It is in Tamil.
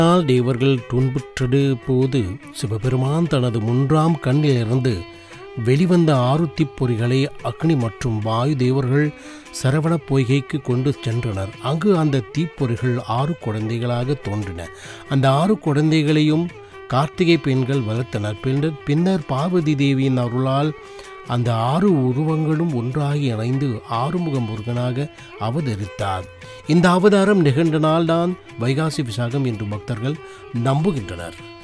ஆனால் தேவர்கள் துன்புற்றது போது சிவபெருமான் தனது மூன்றாம் கண்ணிலிருந்து வெளிவந்த ஆருத்தி பொறிகளை அக்னி மற்றும் வாயு தேவர்கள் சரவண பொய்கைக்கு கொண்டு சென்றனர் அங்கு அந்த தீப்பொறிகள் ஆறு குழந்தைகளாக தோன்றின அந்த ஆறு குழந்தைகளையும் கார்த்திகை பெண்கள் வளர்த்தனர் பின்னர் பின்னர் பார்வதி தேவியின் அருளால் அந்த ஆறு உருவங்களும் ஒன்றாகி இணைந்து ஆறுமுக முருகனாக அவதரித்தார் இந்த அவதாரம் நிகழ்ந்த நாள்தான் வைகாசி விசாகம் என்று பக்தர்கள் நம்புகின்றனர்